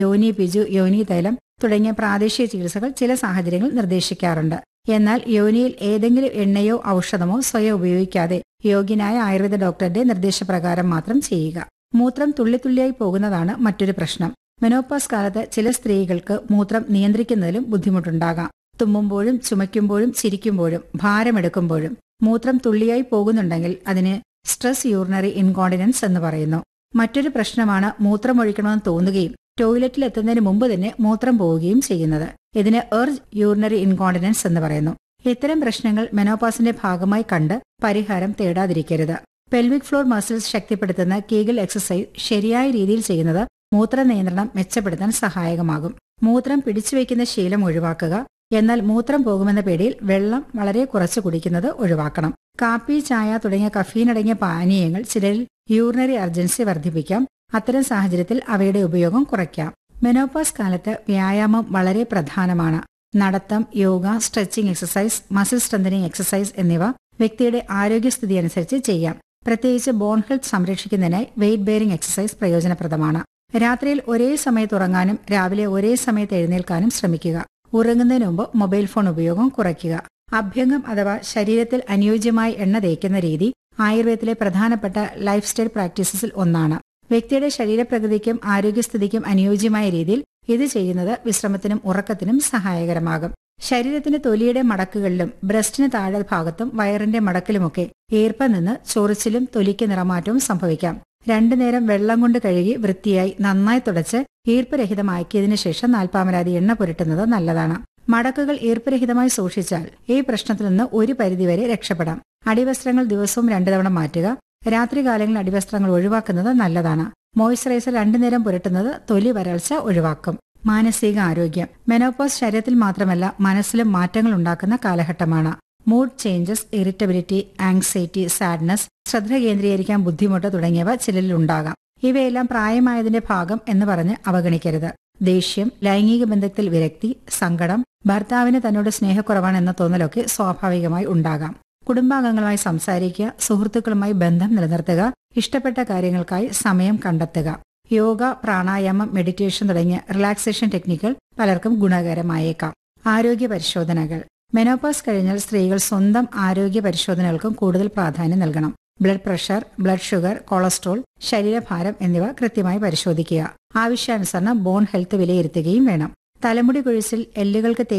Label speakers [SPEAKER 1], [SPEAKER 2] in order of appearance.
[SPEAKER 1] യോനി പിജു യോനി തൈലം തുടങ്ങിയ പ്രാദേശിക ചികിത്സകൾ ചില സാഹചര്യങ്ങളിൽ നിർദ്ദേശിക്കാറുണ്ട് എന്നാൽ യോനിയിൽ ഏതെങ്കിലും എണ്ണയോ ഔഷധമോ സ്വയം ഉപയോഗിക്കാതെ യോഗ്യനായ ആയുർവേദ ഡോക്ടറുടെ നിർദ്ദേശപ്രകാരം മാത്രം ചെയ്യുക മൂത്രം തുള്ളിത്തുള്ളിയായി പോകുന്നതാണ് മറ്റൊരു പ്രശ്നം മെനോപ്പാസ് കാലത്ത് ചില സ്ത്രീകൾക്ക് മൂത്രം നിയന്ത്രിക്കുന്നതിലും ബുദ്ധിമുട്ടുണ്ടാകാം തുമ്മുമ്പോഴും ചുമയ്ക്കുമ്പോഴും ചിരിക്കുമ്പോഴും ഭാരമെടുക്കുമ്പോഴും മൂത്രം തുള്ളിയായി പോകുന്നുണ്ടെങ്കിൽ അതിന് സ്ട്രെസ് യൂറിനറി ഇൻകോണ്ടിനൻസ് എന്ന് പറയുന്നു മറ്റൊരു പ്രശ്നമാണ് മൂത്രമൊഴിക്കണമെന്ന് തോന്നുകയും ടോയ്ലറ്റിൽ എത്തുന്നതിന് മുമ്പ് തന്നെ മൂത്രം പോവുകയും ചെയ്യുന്നത് ഇതിന് എർജ് യൂറിനറി ഇൻകോണ്ടിനൻസ് എന്ന് പറയുന്നു ഇത്തരം പ്രശ്നങ്ങൾ മെനോപാസിന്റെ ഭാഗമായി കണ്ട് പരിഹാരം തേടാതിരിക്കരുത് പെൽവിക് ഫ്ലോർ മസിൽസ് ശക്തിപ്പെടുത്തുന്ന കീഗൽ എക്സസൈസ് ശരിയായ രീതിയിൽ ചെയ്യുന്നത് മൂത്ര നിയന്ത്രണം മെച്ചപ്പെടുത്താൻ സഹായകമാകും മൂത്രം പിടിച്ചുവെക്കുന്ന ശീലം ഒഴിവാക്കുക എന്നാൽ മൂത്രം പോകുമെന്ന പേടിയിൽ വെള്ളം വളരെ കുറച്ച് കുടിക്കുന്നത് ഒഴിവാക്കണം കാപ്പി ചായ തുടങ്ങിയ കഫീൻ അടങ്ങിയ പാനീയങ്ങൾ ചിലരിൽ യൂറിനറി അർജൻസി വർദ്ധിപ്പിക്കാം അത്തരം സാഹചര്യത്തിൽ അവയുടെ ഉപയോഗം കുറയ്ക്കാം മെനോപാസ് കാലത്ത് വ്യായാമം വളരെ പ്രധാനമാണ് നടത്തം yoga stretching exercise muscle strengthening exercise എന്നിവ വ്യക്തിയുടെ ആരോഗ്യസ്ഥിതി അനുസരിച്ച് ചെയ്യാം പ്രത്യേകിച്ച് ബോൺ ഹെൽത്ത് സംരക്ഷിക്കുന്നതിനായി വെയിറ്റ് ബെയറിംഗ് എക്സസൈസ് പ്രയോജനപ്രദമാണ് രാത്രിയിൽ ഒരേ സമയത്ത് ഉറങ്ങാനും രാവിലെ ഒരേ സമയത്ത് എഴുന്നേൽക്കാനും ശ്രമിക്കുക ഉറങ്ങുന്നതിന് മുമ്പ് മൊബൈൽ ഫോൺ ഉപയോഗം കുറയ്ക്കുക അഭ്യംഗം അഥവാ ശരീരത്തിൽ അനുയോജ്യമായി എണ്ണ തേക്കുന്ന രീതി ആയുർവേദത്തിലെ പ്രധാനപ്പെട്ട ലൈഫ് സ്റ്റൈൽ പ്രാക്ടീസസിൽ ഒന്നാണ് വ്യക്തിയുടെ ശരീരപ്രകൃതിക്കും ആരോഗ്യസ്ഥിതിക്കും അനുയോജ്യമായ രീതിയിൽ ഇത് ചെയ്യുന്നത് വിശ്രമത്തിനും ഉറക്കത്തിനും സഹായകരമാകും ശരീരത്തിന്റെ തൊലിയുടെ മടക്കുകളിലും ബ്രസ്റ്റിന് താഴെ ഭാഗത്തും വയറിന്റെ മടക്കിലുമൊക്കെ ഈർപ്പം നിന്ന് ചൊറിച്ചിലും തൊലിക്ക് നിറമാറ്റവും സംഭവിക്കാം രണ്ടു നേരം വെള്ളം കൊണ്ട് കഴുകി വൃത്തിയായി നന്നായി തുടച്ച് ഈർപ്പരഹിതമാക്കിയതിനു ശേഷം നാൽപ്പാമരാതി എണ്ണ പുരട്ടുന്നത് നല്ലതാണ് മടക്കുകൾ ഈർപ്പരഹിതമായി സൂക്ഷിച്ചാൽ ഈ പ്രശ്നത്തിൽ നിന്ന് ഒരു പരിധിവരെ രക്ഷപ്പെടാം അടിവസ്ത്രങ്ങൾ ദിവസവും രണ്ടു തവണ മാറ്റുക രാത്രികാലങ്ങളിൽ അടിവസ്ത്രങ്ങൾ ഒഴിവാക്കുന്നത് നല്ലതാണ് മോയ്സ്ചറൈസർ രണ്ടു നേരം പുരട്ടുന്നത് തൊലി വരൾച്ച ഒഴിവാക്കും മാനസിക ആരോഗ്യം മെനോപോസ് ശരീരത്തിൽ മാത്രമല്ല മനസ്സിലും മാറ്റങ്ങൾ ഉണ്ടാക്കുന്ന കാലഘട്ടമാണ് mood changes irritability anxiety sadness ശ്രദ്ധ കേന്ദ്രീകരിക്കാൻ ബുദ്ധിമുട്ട് തുടങ്ങിയവ ചിലരിൽ ഉണ്ടാകാം ഇവയെല്ലാം പ്രായമായതിന്റെ ഭാഗം എന്ന് പറഞ്ഞ് അവഗണിക്കരുത് ദേഷ്യം ലൈംഗിക ബന്ധത്തിൽ വിരക്തി സങ്കടം ഭർത്താവിന് തന്നോട് സ്നേഹക്കുറവാണ് എന്ന തോന്നലൊക്കെ സ്വാഭാവികമായി ഉണ്ടാകാം കുടുംബാംഗങ്ങളുമായി സംസാരിക്കുക സുഹൃത്തുക്കളുമായി ബന്ധം നിലനിർത്തുക ഇഷ്ടപ്പെട്ട കാര്യങ്ങൾക്കായി സമയം കണ്ടെത്തുക യോഗ പ്രാണായാമം മെഡിറ്റേഷൻ തുടങ്ങിയ റിലാക്സേഷൻ ടെക്നിക്കുകൾ പലർക്കും ഗുണകരമായേക്കാം ആരോഗ്യ പരിശോധനകൾ മെനോപാസ് കഴിഞ്ഞാൽ സ്ത്രീകൾ സ്വന്തം ആരോഗ്യ പരിശോധനകൾക്കും കൂടുതൽ പ്രാധാന്യം നൽകണം blood pressure blood sugar cholesterol ശരീരഭാരം എന്നിവ കൃത്യമായി പരിശോധിക്കുക ആവശ്യാനുസരണം ബോൺ ഹെൽത്ത് വിലയിരുത്തുകയും വേണം തലമുടി കൊഴിച്ചിൽ എല്ലുകൾക്ക്